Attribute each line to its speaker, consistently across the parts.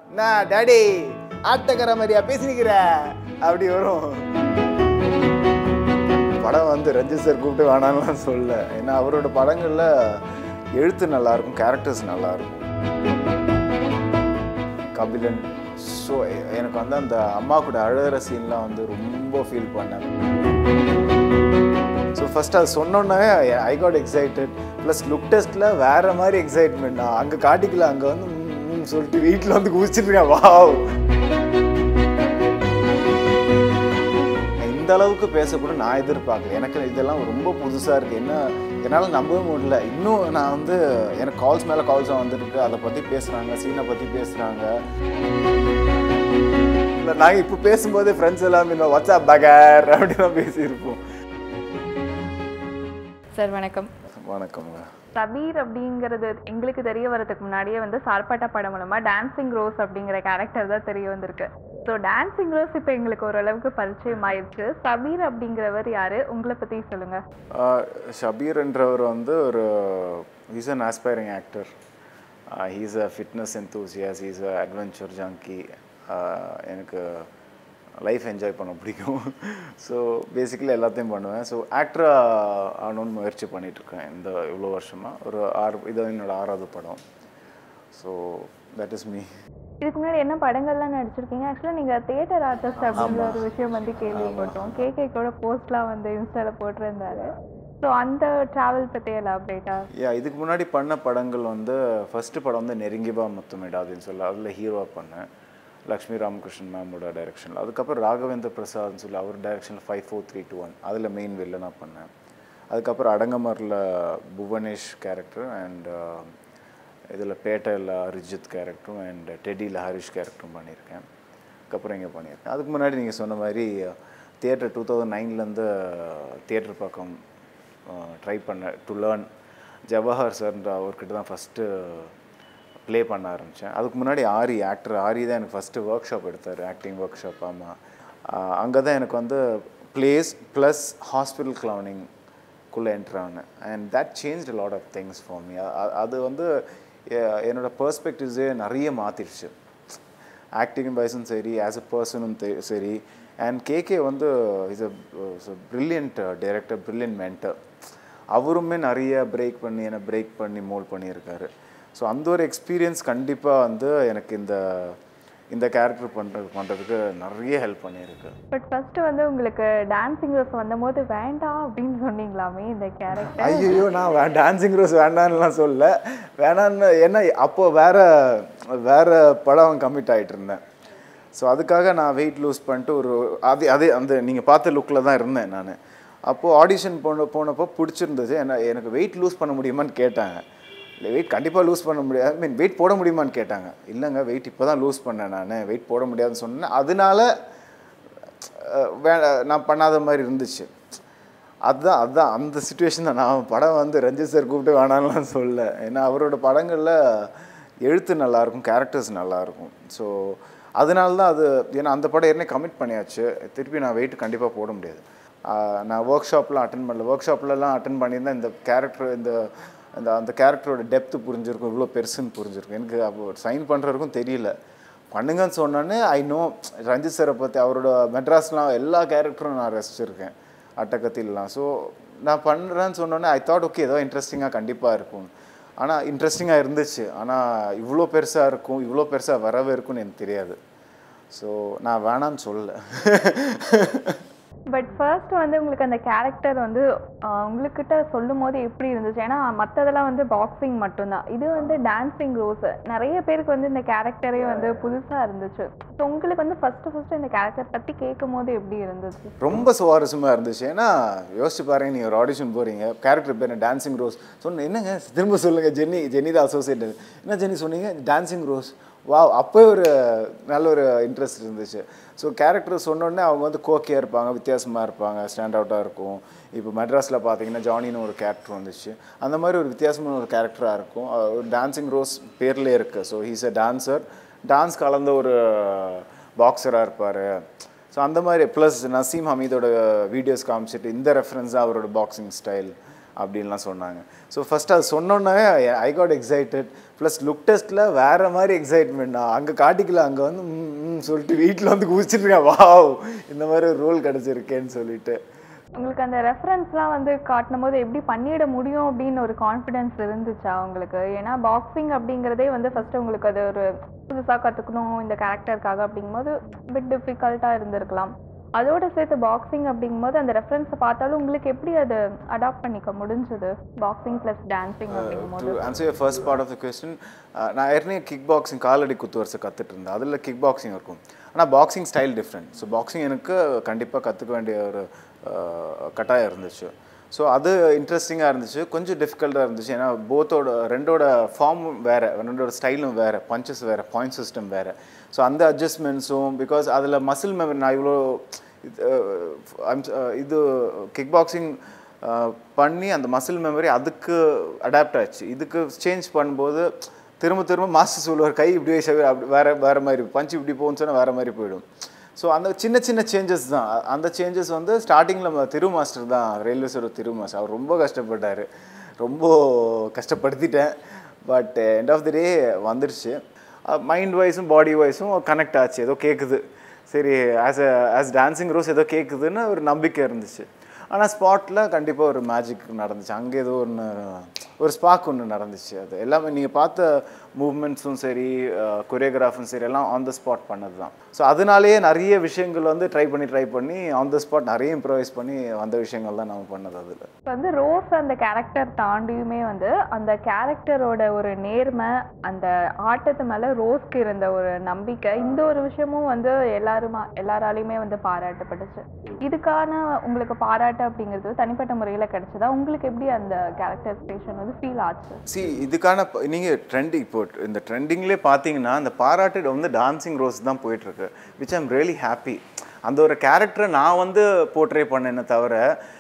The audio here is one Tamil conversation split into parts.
Speaker 1: நான் டாடி ஆட்டக்கார மாதிரியா பேசினிக்கிற அப்படி வரும் படம் வந்து ரஞ்சித் சார் கூப்பிட்டு வேணாம்லாம் சொல்ல ஏன்னா அவரோட படங்கள்ல எழுத்து நல்லா இருக்கும் கேரக்டர்ஸ் நல்லா இருக்கும் கபிலன் ஸோ எனக்கு வந்து அந்த அம்மா கூட அழுகிற சீன்லாம் வந்து ரொம்ப ஃபீல் பண்ணேன் ஸோ ஃபர்ஸ்ட் அது சொன்னோன்னே I got excited plus look டெஸ்ட்டில் வேற மாதிரி எக்ஸைட்மெண்ட் நான் அங்கே காட்டிக்கல அங்கே வந்து ம், ம் சொல்லிட்டு வீட்டில் வந்து குதிச்சிருக்கேன் வாவ் இந்த அளவுக்கு பேசக்கூட நான் எதிர்பார்க்கல எனக்கு இதெல்லாம் ரொம்ப புதுசாக இருக்குது என்ன என்னால் நம்பவே முடியல இன்னும் நான் வந்து எனக்கு கால்ஸ் மேலே கால்ஸாக வந்துருக்கு அதை பற்றி பேசுகிறாங்க சீனை பற்றி பேசுகிறாங்க நாங்கள் இப்போ பேசும்போது ஃப்ரெண்ட்ஸ் எல்லாம் இன்னும் வாட்ஸ்அப் பகர் அப்படிலாம் பேசியிருப்போம்
Speaker 2: சார் வணக்கம்
Speaker 1: வணக்கம்ங்க
Speaker 2: சபீர் அப்படிங்கிறது எங்களுக்கு தெரிய வரதுக்கு முன்னாடியே வந்து சார்பாட்டா படம் மூலமா டான்சிங் ரோஸ் அப்படிங்கிற கேரக்டர் தான் தெரிய வந்திருக்கு ஸோ டான்சிங் ரோஸ் இப்போ எங்களுக்கு ஓரளவுக்கு பரிச்சயம் ஆயிடுச்சு சபீர் அப்படிங்கிறவர் யாரு உங்களை பத்தி சொல்லுங்க
Speaker 1: ஆஹ் ஷபீர்ன்றவர் வந்து ஒரு is an aspiring actor he's uh fitness enthusiast he's uh adventure junkie எனக்கு லைஃப் என்ஜாய் பண்ண பிடிக்கும் ஸோ பேசிக்கலி எல்லாத்தையும் பண்ணுவேன் ஸோ ஆக்டராக ஆகணும்னு முயற்சி பண்ணிகிட்ருக்கேன் இந்த இவ்வளோ வருஷமாக ஒரு ஆறு இது என்னோட ஆறாவது படம் ஸோ தட் இஸ் மீ
Speaker 2: இதுக்கு முன்னாடி என்ன படங்கள்லாம் நடிச்சிருக்கீங்க ஆக்சுவலாக நீங்கள் தியேட்டர் ஆர்டிஸ்ட் அப்படிங்கிற ஒரு விஷயம் வந்து கேள்விப்பட்டோம் கேகே கூட போஸ்ட்லாம் வந்து இன்ஸ்டாவில் போட்டிருந்தாரு ஸோ அந்த ட்ராவல் பற்றி எலாபரேட்டா
Speaker 1: யா இதுக்கு முன்னாடி பண்ண படங்கள் வந்து ஃபஸ்ட்டு படம் வந்து நெருங்கிபா முத்தமிடாதுன்னு சொல்லி அதில் ஹீரோவாக பண்ணேன் லக்ஷ்மி ராமகிருஷ்ணன் மேமோட டைரக்ஷனில் அதுக்கப்புறம் ராகவேந்திர பிரசாத்னு சொல்லி அவர் டைரக்ஷனில் five four three two one அதில் மெயின் வில்லனாக பண்ணேன் அதுக்கப்புறம் அடங்கமரில் புவனேஷ் கேரக்டர் அண்ட் இதில் பேட்டையில் அரிஜித் கேரக்டரும் அண்ட் டெடியில் ஹரிஷ் கேரக்டரும் பண்ணியிருக்கேன் அதுக்கப்புறம் இங்கே பண்ணியிருக்கேன் அதுக்கு முன்னாடி நீங்கள் சொன்ன மாதிரி தியேட்டர் டூ தௌசண்ட் நைன்லேருந்து தியேட்டர் பக்கம் ட்ரை பண்ண டு லேர்ன் ஜவஹர் சார்ன்ற அவர்கிட்ட தான் ஃபஸ்ட்டு ப்ளே பண்ண ஆரம்பித்தேன் அதுக்கு முன்னாடி ஆரி ஆக்டர் ஆரி தான் எனக்கு ஃபஸ்ட்டு ஒர்க் ஷாப் எடுத்தார் ஆக்டிங் ஒர்க் ஷாப் ஆமாம் அங்கே தான் எனக்கு வந்து ப்ளேஸ் ப்ளஸ் ஹாஸ்பிட்டல் க்ளவுனிங்குள்ளே என்ட்ரு ஆனேன் and that change lot of things for me அது வந்து எ- என்னோட பெர்ஸ்பெக்டிவ்ஸே நிறைய மாற்றிடுச்சு ஆக்டிங் வைஸும் சரி ஆஸ் அ பர்சனும் சரி அண்ட் கேகே வந்து is a brilliant director brilliant mentor அவருமே நிறைய பிரேக் பண்ணி என்னை பிரேக் பண்ணி மோல்ட் பண்ணியிருக்காரு ஸோ அந்த ஒரு எக்ஸ்பீரியன்ஸ் கண்டிப்பாக வந்து எனக்கு இந்த இந்த கேரக்டர் பண்ணுறது பண்ணுறதுக்கு நிறைய ஹெல்ப் பண்ணியிருக்கு
Speaker 2: பட் ஃபர்ஸ்ட் வந்து உங்களுக்கு டான்சிங் ரோஸ் வந்தபோது வேண்டாம் அப்படின்னு சொன்னீங்களாமே இந்த கேரக்டர்
Speaker 1: ஐயோ நான் வே டான்சிங் ரோஸ் வேண்டான்னுலாம் சொல்லல வேணான்னு ஏன்னா அப்போ வேற வேற படம் கமிட் ஆகிட்டு இருந்தேன் ஸோ அதுக்காக நான் வெயிட் லூஸ் பண்ணிட்டு ஒரு அது அதே அந்த நீங்கள் பார்த்த லுக்கில் தான் இருந்தேன் நான் அப்போது ஆடிஷன் போன போனப்போ பிடிச்சிருந்தது என்ன எனக்கு வெயிட் லூஸ் பண்ண முடியுமான்னு கேட்டாங்க இல்லை வெயிட் கண்டிப்பாக லூஸ் பண்ண முடியாது ஐ மீன் வெயிட் போட முடியுமான்னு கேட்டாங்க இல்லைங்க வெயிட் இப்போ தான் லூஸ் பண்ணேன் நான் வெயிட் போட முடியாதுன்னு சொன்னேன் அதனால அஹ், வே நான் பண்ணாத மாதிரி இருந்துச்சு அதுதான் அதுதான் அந்த சுச்சுவேஷன் தான் நான் படம் வந்து ரஞ்சித் சார் கூப்பிட்டு வேணாம்லாம் சொல்ல ஏன்னா அவரோட படங்களில் எழுத்து நல்லாயிருக்கும் கேரக்டர்ஸ் நல்லாயிருக்கும் ஸோ அதனால தான் அது ஏன்னா அந்த படம் ஏற்கனவே கமிட் பண்ணியாச்சு திருப்பி நான் வெயிட் கண்டிப்பாக போட முடியாது ஆஹ் நான் ஒர்க் ஷாப்லாம் அட்டன் பண்ணல ஒர்க் ஷாப்லலாம் அட்டன் பண்ணியிருந்தா இந்த கேரக்டர் இந்த அந்த அந்த கேரக்டரோட டெப்த்து புரிஞ்சிருக்கும் இவ்வளோ பெருசுன்னு புரிஞ்சிருக்கும் எனக்கு அப்போ சைன் பண்ணுறதுக்கும் தெரியல பண்ணுங்கன்னு சொன்னோன்னே ஐ நோ ரஞ்சித் சாரை பற்றி அவரோட மெட்ராஸ்லாம் எல்லா கேரக்டரும் நான் ரசிச்சிருக்கேன் அட்டகத்திலாம் ஸோ நான் பண்ணுறேன்னு சொன்னோன்னே ஐ தாட் ஓகே ஏதோ இன்ட்ரெஸ்டிங்காக கண்டிப்பாக இருக்கும் ஆனால் இன்ட்ரெஸ்டிங்காக இருந்துச்சு ஆனால் இவ்வளோ பெருசாக இருக்கும் இவ்வளோ பெருசாக வரவே இருக்கும்னு எனக்கு தெரியாது ஸோ நான் வேணான்னு சொல்லல
Speaker 2: பட் ஃபர்ஸ்ட் வந்து உங்களுக்கு அந்த கேரக்டர் வந்து ஆஹ், உங்களுக்கிட்ட சொல்லும் போது எப்படி இருந்துச்சு ஏன்னா மற்றதெல்லாம் வந்து பாக்ஸிங் மட்டும்தான் இது வந்து டான்சிங் ரோஸ் நிறைய பேருக்கு வந்து இந்த கேரக்டரே வந்து புதுசாக இருந்துச்சு ஸோ உங்களுக்கு வந்து ஃபர்ஸ்ட் ஃபர்ஸ்ட் இந்த கேரக்டர் பற்றி கேட்கும் போது எப்படி இருந்துச்சு
Speaker 1: ரொம்ப சுவாரஸ்யமாக இருந்துச்சு ஏன்னா யோசிச்சு பாருங்க நீங்கள் ஒரு ஆடிஷன் போகிறீங்க கேரக்டர் பேர் டான்சிங் ரோஸ் சொன்ன என்னங்க திரும்ப சொல்லுங்கள் ஜென்னி ஜென்னி தான் அசோசியேட் என்ன ஜென்னி சொன்னீங்க டான்சிங் ரோஸ் வாவ் அப்போ ஒரு நல்ல ஒரு இன்ட்ரெஸ்ட் இருந்துச்சு ஸோ கேரக்டர் சொன்னோடனே அவங்க வந்து கோக்கியாக இருப்பாங்க வித்தியாசமாக இருப்பாங்க ஸ்டாண்ட் அவுட்டாக இருக்கும் இப்போ மெட்ராஸில் பார்த்தீங்கன்னா ஜானின்னு ஒரு கேரக்டர் வந்துச்சு அந்த மாதிரி ஒரு வித்தியாசமான ஒரு கேரக்டராக இருக்கும் அஹ் ஒரு டான்சிங் ரோஸ் பேர்லேயே இருக்குது so he's a dancer dance கலந்த ஒரு பாக்ஸராக இருப்பார் ஸோ அந்த மாதிரி ப்ளஸ் நசீம் ஹமீதோட வீடியோஸ் காமிச்சிட்டு இந்த ரெஃபரன்ஸ் தான் அவரோட பாக்ஸிங் ஸ்டைல் அப்படின்லாம் சொன்னாங்க ஸோ ஃபஸ்ட் அது சொன்னோன்னே I got excited plus look டெஸ்ட்டில் வேறு மாதிரி எக்ஸைட்மெண்ட் நான் அங்கே காட்டிக்கல அங்கே வந்து ம், ம் சொல்லிட்டு வீட்டில் வந்து குதிச்சிட்ருக்கேன் வாவ் இந்த மாதிரி ஒரு ரோல் கிடச்சிருக்கேன்னு சொல்லிட்டு
Speaker 2: உங்களுக்கு அந்த ரெஃபரன்ஸ்லாம் வந்து காட்டும் போது எப்படி பண்ணிட முடியும் அப்படின்னு ஒரு கான்ஃபிடென்ஸ் இருந்துச்சா உங்களுக்கு ஏன்னா பாக்ஸிங் அப்படிங்கிறதே வந்து ஃபர்ஸ்ட் உங்களுக்கு அது ஒரு புதுசாக கற்றுக்கணும் இந்த கேரக்டருக்காக அப்படிங்கும்போது பிட் டிஃபிகல்ட்டாக இருந்திருக்கலாம் அதோட சேர்த்து பாக்ஸிங் அப்படிங்கும்போது அந்த ரெஃபரன்ஸை பார்த்தாலும் உங்களுக்கு எப்படி அதை அடாப்ட் பண்ணிக்க முடிஞ்சது பாக்ஸிங் ப்ளஸ் டான்ஸிங் அப்படிங்கும்போது
Speaker 1: to answer your first part of the question நான் ஏற்கனவே கிக் பாக்ஸிங் காலடி குத்து வருஷம் கற்றுட்டு இருந்தேன் அதில் கிக் பாக்ஸிங் இருக்கும் ஆனால் boxing style different so boxing எனக்கு கண்டிப்பாக கற்றுக்க வேண்டிய ஒரு அஹ், கட்டாயம் இருந்துச்சு ஸோ அது இன்ட்ரெஸ்டிங்காக இருந்துச்சு கொஞ்சம் டிஃபிகல்ட்டாக இருந்துச்சு ஏன்னா போத்தோட ரெண்டோட ஃபார்மும் வேறு ரெண்டோட ஸ்டைலும் வேறு பஞ்சஸ் வேறு பாயிண்ட் சிஸ்டம் வேறு ஸோ அந்த அட்ஜஸ்ட்மெண்ட்ஸும் பிகாஸ் அதில் மசில் மெமரி நான் இவ்வளோ இது, அஹ், I'm- அஹ், இது கிக் பாக்ஸிங் பண்ணி அந்த மசில் மெமரி அதுக்கு அடாப்ட் ஆச்சு இதுக்கு சேஞ்ச் பண்ணும்போது திரும்ப திரும்ப மாஸ்டர் சொல்லுவார் கை இப்படி வைச அப்படி வேற வேற மாதிரி பஞ்சு இப்படி போகும்னு சொன்னால் வேற மாதிரி போயிடும் ஸோ அந்த சின்ன சின்ன சேஞ்சஸ் தான் அ- அந்த சேஞ்சஸ் வந்து ஸ்டார்டிங்கில் திரு மாஸ்டர் தான் ரயில்வேஸோட திரு மாஸ்டர் அவர் ரொம்ப கஷ்டப்பட்டார் ரொம்ப கஷ்டப்படுத்திட்டேன் but end of the day வந்துருச்சு மைண்ட் வைஸும் பாடி வைஸும் கனெக்ட் ஆச்சு ஏதோ கேட்குது சரி as a as Dancing Rose ஏதோ கேட்குதுன்னு ஒரு நம்பிக்கை இருந்துச்சு ஆனால் ஸ்பாட்டில் கண்டிப்பாக ஒரு மேஜிக் நடந்துச்சு அங்கே ஏதோ ஒன்று ஒரு ஸ்பாக் ஒன்று நடந்துச்சு அது எல்லாமே நீங்கள் பார்த்த மூவ்மெண்ட்ஸும் சரி கொரியோகிராஃபும் சரி எல்லாம் ஆன் த ஸ்பாட் பண்ணது தான் ஸோ அதனாலேயே நிறைய விஷயங்கள் வந்து ட்ரை பண்ணி ட்ரை பண்ணி ஆன் த ஸ்பாட் நிறைய இம்ப்ரவைஸ் பண்ணி வந்த விஷயங்கள் தான் நம்ம பண்ணது அதில்
Speaker 2: இப்போ வந்து ரோஸ் அந்த கேரக்டர் தாண்டியுமே வந்து அந்த கேரக்டரோட ஒரு நேர்மை அந்த ஆட்டத்து மேல ரோஸ்க்கு இருந்த ஒரு நம்பிக்கை இந்த ஒரு விஷயமும் வந்து எல்லாருமா எல்லாராலையுமே வந்து பாராட்டப்பட்டுச்சு இதுக்கான உங்களுக்கு பாராட்டு அப்படிங்கிறது தனிப்பட்ட முறையில கிடைச்சதா உங்களுக்கு எப்படி அந்த கேரக்டரைசேஷன் வந்து ஃபீல் ஆச்சு
Speaker 1: சி இதுக்கான ப- நீங்க ட்ரெண்டிங் இப்போ இந்த ட்ரெண்டிங்லேயே பார்த்தீங்கன்னா அந்த பாராட்டு வந்து டான்சிங் ரோஸ் தான் போயிட்டுருக்கு விச் ஐம் ரியலி ஹாப்பி அந்த ஒரு கேரக்டரை நான் வந்து போர்ட்ரே பண்ணேனே தவிர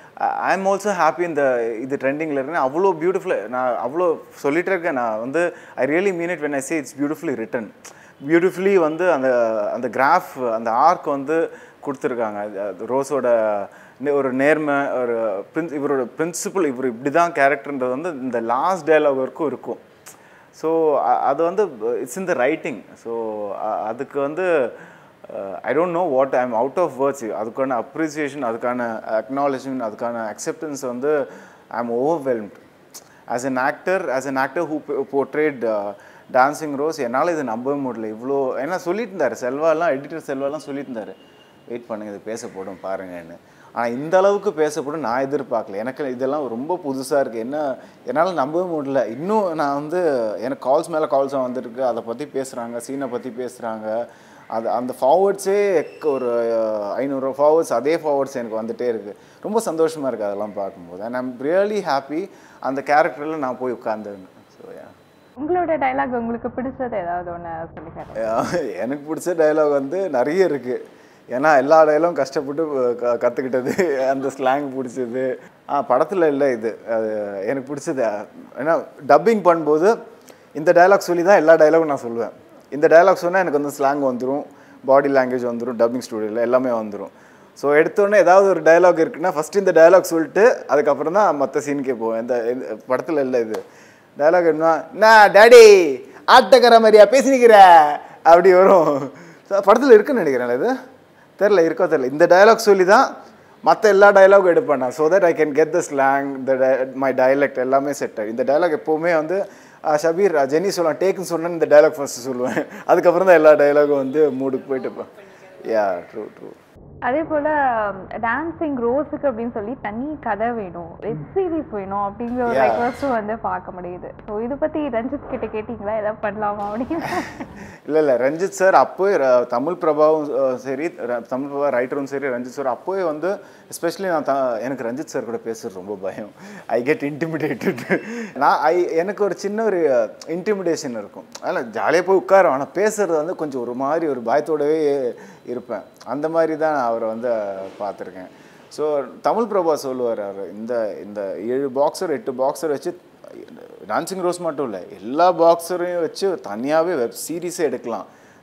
Speaker 1: ஐ எம் ஆல்சோ ஹாப்பி இந்த இது ட்ரெண்டிங்கில் இருக்கேன் அவ்வளோ பியூட்டிஃபுல் நான் அவ்வளோ சொல்லிட்டு இருக்கேன் நான் வந்து I really mean it when I say it's beautifully written beautifully வந்து அந்த அந்த கிராஃப் அந்த ஆர்க் வந்து கொடுத்துருக்காங்க அது- அது ரோஸோட நே- ஒரு நேர்மை ஒரு பிரின்ஸ் இவரோட பிரின்சிபல் இவர் இப்படி தான் கேரக்டர்ன்றது வந்து இந்த லாஸ்ட் டயலாக் வரைக்கும் இருக்கும் ஸோ அது வந்து it's in the writing so அதுக்கு வந்து I don't know what I am out of words அதுக்கான அப்ரிசியேஷன் அதுக்கான அக்னாலேஜ்மெண்ட் அதுக்கான அக்செப்டன்ஸ் வந்து I am overwhelmed as an actor as an actor who portrayed Dancing Rose என்னால் இது நம்பவே முடியல இவ்வளோ ஏன்னா சொல்லிட்டு இருந்தார் செல்வாலாம் எடிட்டர் செல்வாலாம் சொல்லிட்டு இருந்தார் வெயிட் பண்ணுங்க இது பேச போடும் பாருங்கன்னு ஆனால் இந்த அளவுக்கு பேசப்படும் நான் எதிர்பார்க்கல எனக்கு இதெல்லாம் ரொம்ப புதுசாக இருக்குது என்ன என்னால் நம்பவே முடியல இன்னும் நான் வந்து எனக்கு கால்ஸ் மேலே கால்ஸாக வந்திருக்கு அதை பற்றி பேசுகிறாங்க சீனை பற்றி பேசுகிறாங்க அது அந்த ஃபார்வர்ட்ஸே ஒரு ஐநூறு ஃபார்வர்ட்ஸ் அதே ஃபார்வர்ட்ஸ் எனக்கு வந்துட்டே இருக்குது ரொம்ப சந்தோஷமாக இருக்குது அதெல்லாம் பார்க்கும்போது அண்ட் ஐம் ரியலி ஹாப்பி அந்த கேரக்டரில் நான் போய் உட்காந்துருந்தேன் ஸோ
Speaker 2: உங்களோட டைலாக் உங்களுக்கு பிடிச்சது ஏதாவது ஒன்று சொல்லிக்காரு
Speaker 1: எனக்கு பிடிச்ச டைலாக் வந்து நிறைய இருக்குது ஏன்னா எல்லா டைலாகும் கஷ்டப்பட்டு க கற்றுக்கிட்டது அந்த ஸ்லாங் பிடிச்சது ஆ படத்தில் இல்லை இது அது எனக்கு பிடிச்சது ஏன்னா டப்பிங் பண்ணும்போது இந்த டைலாக் சொல்லி தான் எல்லா டைலாகும் நான் சொல்லுவேன் இந்த டைலாக் சொன்னால் எனக்கு வந்து ஸ்லாங் வந்துடும் பாடி லாங்குவேஜ் வந்துடும் டப்பிங் ஸ்டூடியோவில் எல்லாமே வந்துடும் ஸோ எடுத்தோடனே ஏதாவது ஒரு டைலாக் இருக்குன்னா ஃபஸ்ட்டு இந்த டைலாக் சொல்லிட்டு அதுக்கப்புறம் தான் மற்ற சீனுக்கே போவேன் இந்த இந்த படத்தில் இல்லை இது டைலாக் என்ன நான் டேடி ஆட்டக்கார மாதிரியா பேசினிக்கிற அப்படி வரும் So, படத்தில் இருக்குன்னு நினைக்கிறேன் இது தெரில இருக்கோ தெரில இந்த டயலாக் சொல்லி தான் மற்ற எல்லா டயலாகும் எடுப்பேன் நான் so that I can get the slang the my dialect எல்லாமே செட் ஆகும் இந்த டயலாக் எப்போவுமே வந்து ஆ, ஷபீர் ஆ, ஜெனி சொல்லலாம் டேக்குன்னு சொன்னேன்னு இந்த டயலாக் ஃபஸ்ட்டு சொல்லுவேன் அதுக்கப்புறம் தான் எல்லா டயலாகும் வந்து மூடுக்கு போயிட்டு இருப்பேன் யா ட்ரூ ட்ரூ
Speaker 2: அதே போல டான்சிங் ரோஸுக்கு அப்படின்னு சொல்லி தனி கதை வேணும் வெப் சீரிஸ் வேணும் அப்படிங்கிற ஒரு
Speaker 1: Yeah.
Speaker 2: ரெக்வஸ்ட்டும் வந்து பார்க்க முடியுது ஸோ இது பத்தி ரஞ்சித் கிட்ட கேட்டிங்களா ஏதாவது பண்ணலாமா அப்படின்னு
Speaker 1: இல்லை இல்லை ரஞ்சித் சார் அப்போவே ர- தமிழ் பிரபாவும் அஹ், சரி ர- தமிழ் பிரபா ரைட்டரும் சரி ரஞ்சித் சார் அப்போவே வந்து எஸ்பெஷலி நான் த எனக்கு ரஞ்சித் சார் கூட பேசுறது ரொம்ப பயம் ஐ கெட் இன்டிமிடேட்டட் நான் ஐ எனக்கு ஒரு சின்ன ஒரு இன்டிமிடேஷன் இருக்கும் அதில் ஜாலியாக போய் உட்காரும் ஆனால் பேசுறது வந்து கொஞ்சம் ஒரு மாதிரி ஒரு பயத்தோடவே இருப்பேன் அந்த மாதிரி தான் நான் அவரை வந்து பார்த்துருக்கேன் ஸோ தமிழ் பிரபா சொல்லுவார் அவர் இந்த இந்த ஏழு பாக்ஸர் எட்டு பாக்ஸர் வச்சு டான்சிங் ரோஸ் மட்டும் இல்லை எல்லா பாக்ஸரையும் வச்சு தனியாகவே வெப் சீரிஸே எடுக்கலாம்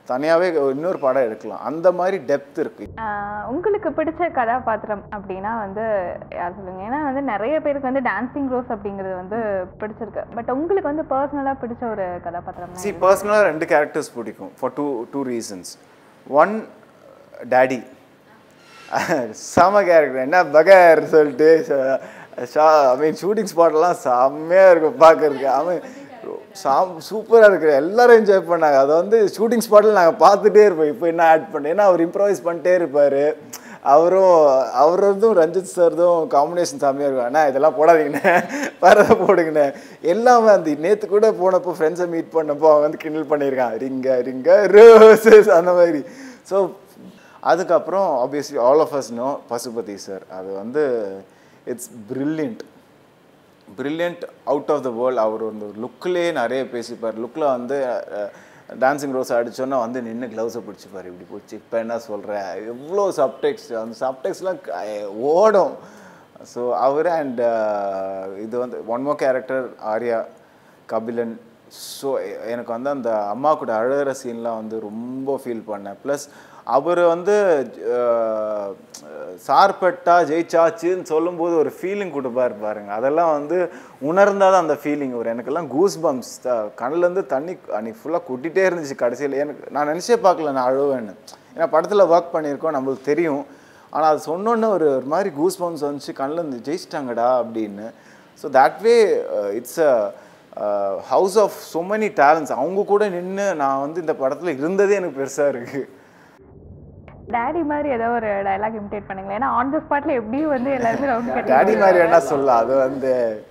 Speaker 1: தனியாகவே இன்னொரு படம் எடுக்கலாம் அந்த மாதிரி டெப்த் இருக்குது
Speaker 2: ஆஹ் உங்களுக்கு பிடிச்ச கதாபாத்திரம் அப்படின்னா வந்து யார் சொல்லுங்க ஏன்னா வந்து நிறைய பேருக்கு வந்து டான்சிங் ரோஸ் அப்படிங்கிறது வந்து பிடிச்சிருக்கு பட் உங்களுக்கு வந்து பர்சனலாக பிடிச்ச ஒரு கதாபாத்திரம்
Speaker 1: சி பர்சனலாக ரெண்டு கேரக்டர்ஸ் பிடிக்கும் for two two reasons one Daddy செம கேரக்டர் என்ன பகர் சொல்லிட்டு ஐ மீன் ஷூட்டிங் ஸ்பாட்லாம் செம்மையாக இருக்கும் பார்க்கறதுக்கு அவன் சாம் சூப்பராக இருக்கிற எல்லாரும் என்ஜாய் பண்ணாங்க அதை வந்து ஷூட்டிங் ஸ்பாட்டில் நாங்கள் பார்த்துட்டே இருப்போம் இப்போ என்ன ஆட் பண்ண ஏன்னா அவர் இம்ப்ரவைஸ் பண்ணிட்டே இருப்பார் அவரும் அவரதும் ரஞ்சித் சார்தும் காம்பினேஷன் செம்மையாக இருக்கும் அண்ணா இதெல்லாம் போடாதீங்கண்ணே வேறு போடுங்கண்ணே எல்லாமே அந்த நேற்று கூட போனப்போ ஃப்ரெண்ட்ஸை மீட் பண்ணப்போ அவன் வந்து கிண்டல் பண்ணியிருக்கான் ரிங்க ரிங்க ரோசஸ் அந்த மாதிரி ஸோ அதுக்கப்புறம் obviously all of us know Pasupathi sir அது வந்து it's brilliant brilliant out of the world அவர் வந்து லுக்லேயே நிறைய பேசிப்பார் லுக்கில் வந்து டான்சிங் ரோஸ் அடிச்சோன்னா வந்து நின்று க்ளவுஸை பிடிச்சிப்பார் இப்படி பிடிச்சி இப்போ என்ன சொல்கிறேன் எவ்வளோ சப்டெக்ஸ்ட் அந்த சப்டெக்ஸ்லாம் ஓடும் ஸோ அவர் அண்ட் இது வந்து ஒன் மோ கேரக்டர் ஆர்யா கபிலன் ஸோ எனக்கு வந்து அந்த அம்மா கூட அழுகிற சீன்லாம் வந்து ரொம்ப ஃபீல் பண்ணேன் ப்ளஸ் அவர் வந்து அஹ், சார்பட்டா ஜெயிச்சாச்சுன்னு சொல்லும்போது ஒரு ஃபீலிங் கொடுப்பாரு பாருங்க அதெல்லாம் வந்து உணர்ந்தால் தான் அந்த ஃபீலிங் வரும் எனக்கெல்லாம் கூஸ் பம்ப்ஸ் கண்ணுலேருந்து தண்ணி அன்னைக்கு ஃபுல்லாக கொட்டிகிட்டே இருந்துச்சு கடைசியில் எனக்கு நான் நினச்சே பார்க்கல நான் அழுவேன்னு ஏன்னா படத்தில் ஒர்க் பண்ணியிருக்கோம் நம்மளுக்கு தெரியும் ஆனால் அது சொன்னோன்னே ஒரு ஒரு மாதிரி கூஸ் பம்ப்ஸ் வந்துச்சு கண்ணில் இருந்து ஜெயிச்சிட்டாங்கடா அப்படின்னு so that way it's a house of so many talents அவங்க கூட நின்று நான் வந்து இந்த படத்தில் இருந்ததே எனக்கு பெருசாக இருக்குது
Speaker 2: டேடி மாதிரி ஏதோ ஒரு டயலாக் இமிடேட் பண்ணுங்களேன் ஏன்னா ஆன் த ஸ்பாட்ல எப்படியும் வந்து எல்லாருமே ரவுண்ட் கட்டி
Speaker 1: டாடி மாதிரி வேணா சொல்லலாம் அது வந்து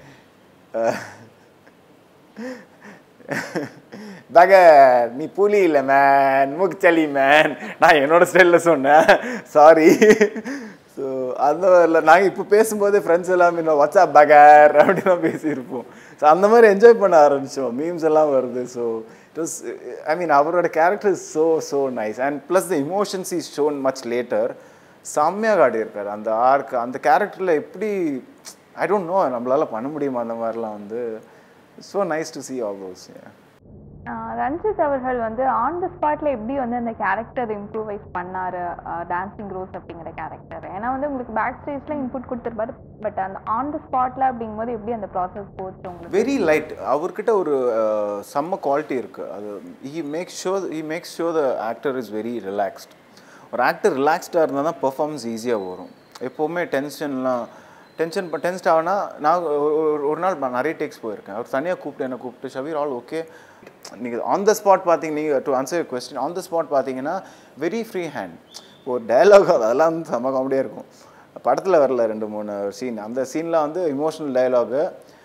Speaker 1: பகர் நீ புலி இல்லை மேன் முக்சலி மேன் நான் என்னோட ஸ்டைலில் சொன்னேன் சாரி ஸோ அந்த இல்லை நாங்கள் இப்போ பேசும்போது ஃப்ரெண்ட்ஸ் எல்லாமே இன்னும் வாட்ஸ்அப் பகர் அப்படிலாம் பேசியிருப்போம் ஸோ அந்த மாதிரி என்ஜாய் பண்ண ஆரம்பித்தோம் மீம்ஸ் எல்லாம் வருது so it was I mean அவரோட character is so so nice and plus the emotions is shown much later செம்மையாக காட்டியிருக்காரு அந்த ஆர்க் அந்த கேரக்டரில் எப்படி ஐ டோன்ட் நோ நம்மளால பண்ண முடியுமா அந்த மாதிரிலாம் வந்து so nice to see all those yeah.
Speaker 2: ஆஹ் ரஞ்சித் அவர்கள் வந்து ஆன் த ஸ்பாட்ல எப்படி வந்து அந்த கேரக்டர் இம்ப்ரூவைஸ் பண்ணாரு டான்சிங் ரோஸ் அப்படிங்கிற கேரக்டர் ஏன்னா வந்து உங்களுக்கு பேக் ஸ்டேஜ்ல இன்புட் கொடுத்துருப்பாரு பட் அந்த ஆன் த ஸ்பாட்ல அப்படிங்கும்போது எப்படி அந்த ப்ராசஸ் போச்சு உங்களுக்கு
Speaker 1: வெரி லைட் அவர்கிட்ட ஒரு அஹ், செம்ம குவாலிட்டி இருக்குது அது he makes show he makes show the actor is very relaxed ஒரு ஆக்டர் ரிலாக்ஸ்டாக இருந்தால் தான் பெர்ஃபார்மன்ஸ் ஈஸியாக வரும் எப்போவுமே டென்ஷன்லாம் டென்ஷன் டென்ஸ்ட் ஆகுனா நான் ஒரு- ஒரு- ஒரு நாள் நான் நிறைய டேக்ஸ் போயிருக்கேன் அவர் தனியாக கூப்பிட்டு என்ன கூப்பிட்டு ஷபீர் ஆல் ஓகே நீங்கள் ஆன் த ஸ்பாட் பார்த்தீங்க நீங்கள் to answer question on the spot பார்த்தீங்கன்னா வெரி ஃப்ரீ ஹேண்ட் ஒரு டயலாக் அதெல்லாம் வந்து செம்ம காமெடியாக இருக்கும் படத்தில் வரல ரெண்டு மூணு சீன் அந்த சீன்லாம் வந்து இமோஷனல் டயலாகு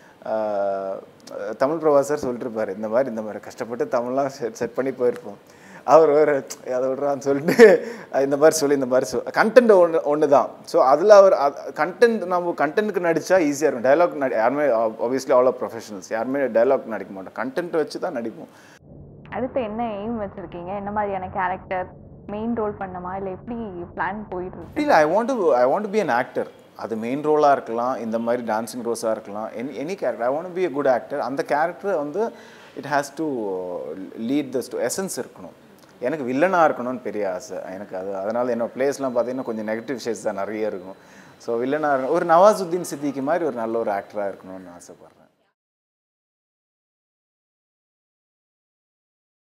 Speaker 1: தமிழ் பிரபாசர் சொல்லிட்டுருப்பாரு இந்த மாதிரி இந்த மாதிரி கஷ்டப்பட்டு தமிழ்லாம் செட் செட் பண்ணி போயிருப்போம் அவர் ஒரு அதை விட்றான்னு சொல்லிட்டு அஹ் இந்த மாதிரி சொல்லி இந்த மாதிரி சொல் கண்டென்ட் ஒன்று ஒன்று தான் ஸோ அதில் அவர் கண்டென்ட் நம்ம கண்டென்ட்டுக்கு நடித்தா ஈஸியாக இருக்கும் டைலாக் நடி யாருமே ஆப்வியஸ்லி ஆல் ஆஃப் ப்ரொஃபஷனல்ஸ் யாருமே டைலாக் நடிக்க மாட்டோம் கண்டென்ட் வச்சு தான் நடிப்போம்
Speaker 2: அடுத்து என்ன எய்ம் வச்சிருக்கீங்க என்ன மாதிரியான கேரக்டர் மெயின் ரோல் பண்ணமா இல்லை எப்படி பிளான் போயிட்டு இருக்கு
Speaker 1: இல்லை I want to I want be an actor அது மெயின் ரோலாக இருக்கலாம் இந்த மாதிரி டான்சிங் ரோஸாக இருக்கலாம் any any character I want be a good actor அந்த கேரக்டர் வந்து it has to lead the ஸ்டோ எசன்ஸ் இருக்கணும் எனக்கு வில்லனாக இருக்கணும்னு பெரிய ஆசை எனக்கு அது அதனால் என்னோட பிளேஸ்லாம் பார்த்தீங்கன்னா கொஞ்சம் நெகட்டிவ் ஷேட்ஸ் தான் நிறைய இருக்கும் ஸோ வில்லனாக இருக்கணும் ஒரு நவாசுத்தீன் சித்திக்கு மாதிரி ஒரு நல்ல ஒரு ஆக்டராக இருக்கணும்னு ஆசைப்பட்றேன்